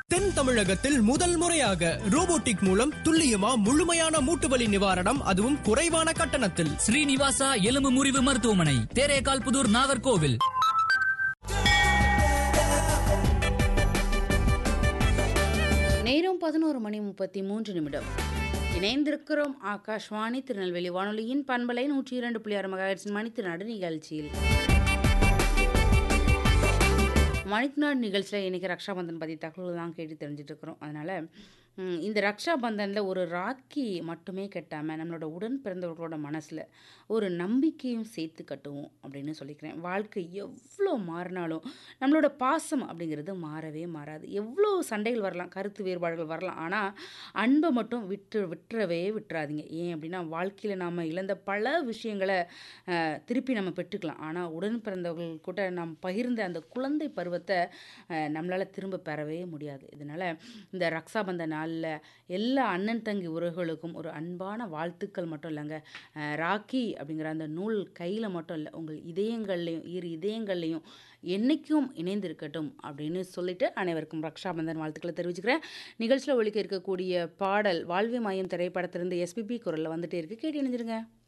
தென் தமிழகத்தில் முதல் முறையாக ரோபோட்டிக் மூலம் துல்லியமா முழுமையான மூட்டுவலி நிவாரணம் அதுவும் குறைவான கட்டணத்தில் ஸ்ரீனிவாசா எலும்பு முறிவு மருத்துவமனை தேரேகால் புதூர் நாகர்கோவில் நேரம் பதினோரு மணி முப்பத்தி மூன்று நிமிடம் இணைந்திருக்கிறோம் ஆகாஷ்வாணி திருநெல்வேலி வானொலியின் பண்பலை நூற்றி இரண்டு புள்ளி ஆறு மகாட்சின் மணித்திருநாடு நிகழ்ச்சியில் மணித்திருநாடு நிகழ்ச்சியில் இன்றைக்கி ரக்ஷாபந்தன் பற்றி தகவல் தான் கேட்டு தெரிஞ்சுட்டு இருக்கிறோம் அதனால் ம், இந்த ரக்ஷாபந்தனில் ஒரு ராக்கி மட்டுமே கட்டாமல் நம்மளோட உடன் பிறந்தவர்களோட மனசில் ஒரு நம்பிக்கையும் சேர்த்து கட்டுவோம் அப்படின்னு சொல்லிக்கிறேன் வாழ்க்கை எவ்வளோ மாறினாலும் நம்மளோட பாசம் அப்படிங்கிறது மாறவே மாறாது எவ்வளோ சண்டைகள் வரலாம் கருத்து வேறுபாடுகள் வரலாம் ஆனால் அன்பை மட்டும் விட்டு விட்டுறவே விட்டுறாதீங்க ஏன் அப்படின்னா வாழ்க்கையில் நாம் இழந்த பல விஷயங்களை அஹ், திருப்பி நம்ம பெற்றுக்கலாம் ஆனால் உடன் பிறந்தவர்கள் கூட நாம் பகிர்ந்த அந்த குழந்தை பருவத்தை நம்மளால் திரும்ப பெறவே முடியாது இதனால் இந்த ரக்ஷாபந்த நாளில் எல்லா அண்ணன் தங்கி உறவுகளுக்கும் ஒரு அன்பான வாழ்த்துக்கள் மட்டும் இல்லைங்க அஹ், ராக்கி அப்படிங்கிற அந்த நூல் கையில் மட்டும் இல்லை உங்கள் இதயங்கள்லையும் இரு இதயங்கள்லையும் என்றைக்கும் இணைந்திருக்கட்டும் அப்படின்னு சொல்லிட்டு அனைவருக்கும் ரக்ஷாபந்தன் வாழ்த்துக்களை தெரிவிச்சுக்கிறேன் நிகழ்ச்சியில் ஒழிக்க இருக்கக்கூடிய பாடல் வாழ்வே மாயம் திரைப்படத்திலிருந்து எஸ்பிபி குரலில் வந்துட்டே இருக்கு கேட்டு இணைஞ்சிருங்க